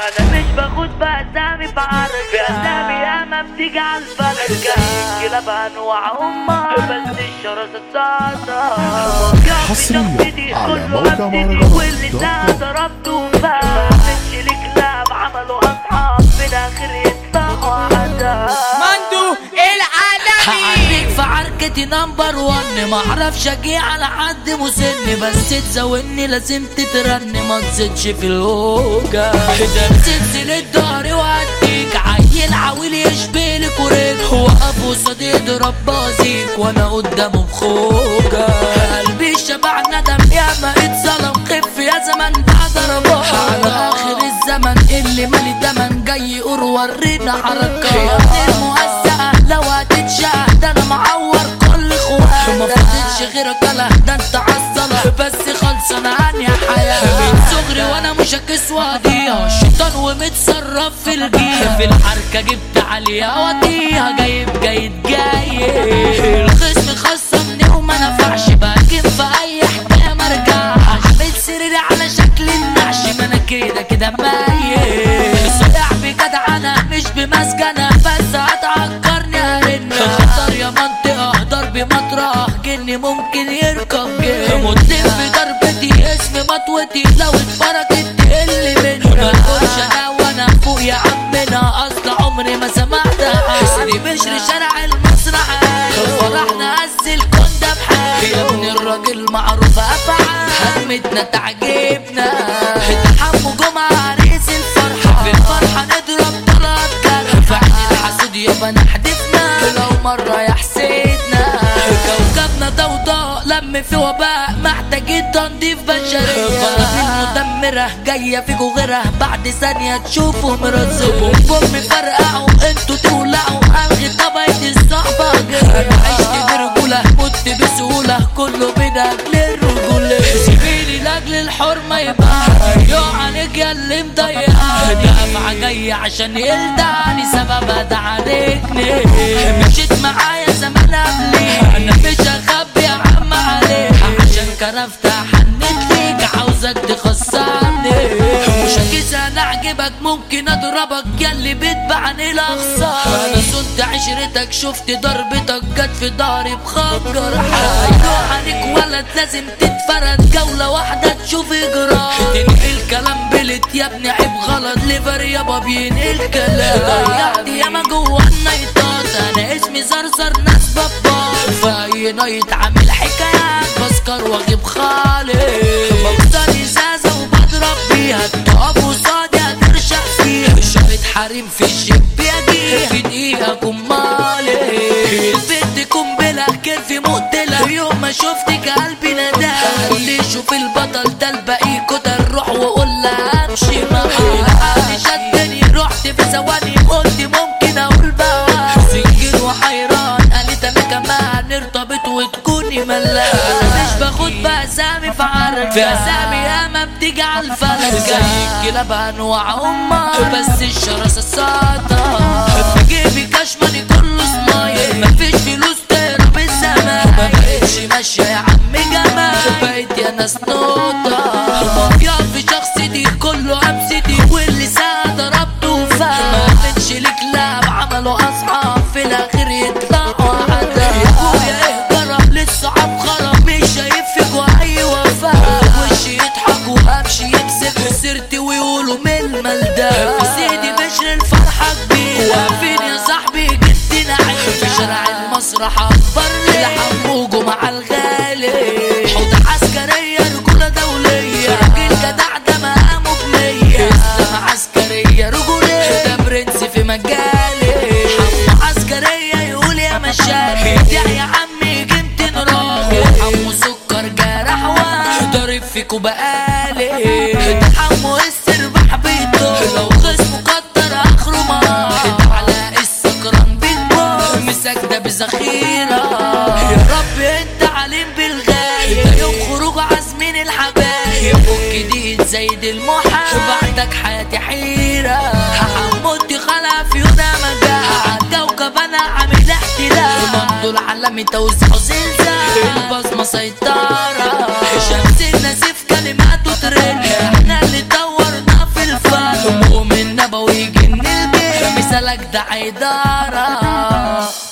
انا مش باخد بأسامي في عركة في اسامي ياما بتيجي على الفلكة كلاب انواع امها بس الشراسة صاصة حصرياً على موقع مهرجانات واللي دوت ساعة كوم. ضربته وفاق مش لكلاب عملوا اصحاب في الاخر يطلعوا عذاب مندو العالمي هعديك في عركتي نمبر ون معرفش اجي على حد مسن بس تزاولني لازم تترن ما تزيدش في الهوجة ده سلسلة ظهري وهديك عيل عويل يشبهلك وريك وقف قصادي يضرب بازيك وانا قدامه بخوجة قلبي شبع ندم يا ما اتظلم خف يا زمن بعد ضربات على اخر الزمن اللي مالي دمن جاي يقول ورينا حركات يا ابن المهزأة لو هتتشقى ده انا معور كل اخواتك ما فضلش غيرك لا ده انت عالصلاة بس خلصانة عني حياة من صغري وانا مش هكسواديها شيطان ومتصرف في الجيل في الحركة جبت عليها وديها جايب جايد جاي الخصم خصمني وما نفعش باجي في اي حكاية مرجعش عامل سريري على شكل النعش ما انا كده كده ميت صياح بجدع انا مش بمسجنة بس هتعكرني هرن خطر يا منطقة ضرب مطرح جني ممكن يركب جن مدلف في ضربتي اسم مطوتي لو اتفرجت تقل مني ما تقولش انا وانا فوق يا عمنا اصل عمري ما سمعت حسني بشر شارع المسرح فرحنا هز الكون ده بحال يا ابن الراجل معروف افعال همتنا تعجبنا تحموا جمعة عريس الفرحة في الفرحة نضرب طلعت جرح في عين الحسود يابا نحدفنا لو مرة يا حسيدنا كوكبنا ضوضاء لم في وباء محتاجين تنظيف بشرية فلازم مدمرة جاية فيكوا غيرها بعد ثانية تشوفوا مرزقوا بوم فرقعوا انتوا تولعوا الغي طبقة الصحبة جاية عشت برجولة مت بسهولة كله من اجل الرجولة سيبيني لاجل الحرمة يبقى يقع عليك يا اللي مضيقاني دفعة جاية عشان يلدعني سببها ده عليكني مشيت معايا زمان قبلي انا مش هخبي يا عم عليك عشان كرفت حنيت ليك عاوزك تخسرني مش هكيس انا اعجبك ممكن اضربك يا اللي بتبعني الاخسار انا صنت عشرتك شفت ضربتك جت في ضهري بخنجر هيروح عليك ولد لازم تتفرد جولة واحدة تشوف اجراء تنقل كلام بلت يا ابني عيب غلط ليفر يابا بينقل كلام ضيعت ياما جوه النايتات انا اسمي زرزر ناس بابا في اي نايت عامل حكايات بسكر واجيب خالي بفضل ازازة وبضرب بيها تقف قصادي هترشق فيها شوية حريم في الجيب يجي في دقيقة كمالي البنت قنبلة كيرفي مقتلة يوم ما شفتك قلبي نداها قولي شوف البطل ده الباقي كتر روح وقول لها امشي معايا العقل شدني رحت في ثواني قلت ممكن اقول بقى سنجر وحيران قالت انا كمان نرتبط وتكوني ملاك انا مش باخد باسامي في عركة في اسامي ياما بتيجي على الفلك زي كلاب انواع امها بس الشراسة الساطة في جيبي كشماني كله سمايل مفيش فلوس تهرب الزمان ما بقتش ماشية يا عم جمال بقيت يا ناس نوطة مافيا في شخصيتي كله امسيتي واللي ساعة ضربته فات ما قلتش لك لا عملوا اصحاب في الاخر يطلعوا عدا يا ابويا ايه جرب للصعب خرب مش شايف فيكوا اي وفاء وشي يضحك وهمشي يكسب سيرتي ويقولوا من الملدى في سيدي بشر الفرحة كبيرة واقفين يا صاحبي جبت نعيم في شارع المسرح اكبر لي حموجه مع الغالي حوض عسكرية رجولة دولية راجل جدع ده مقامه بمية اسلام عسكرية رجولية ده برنس في مجالي حمو عسكرية يقول يا مشاكل يا يا عمي جبت راجل حمو سكر جرح واحد ضارب فيكوا بقالي حمو السربح بيطول لو خصمه كتر اخره ما على السكران بيتبول مساك ده بذخيرة يا رب انت عليم بالغاية ده يوم خروج عازمين الحبايب فك جديد زايد المحال بعدك حياتي حيرة حمودي خلع في يونا مجال كوكب انا عامل احتلال منظور عالمي توزيع زلزال البصمة سيطرة شمس النسيف كلماته ترن احنا اللي دورنا في الفن مؤمن رجالك ده عدارة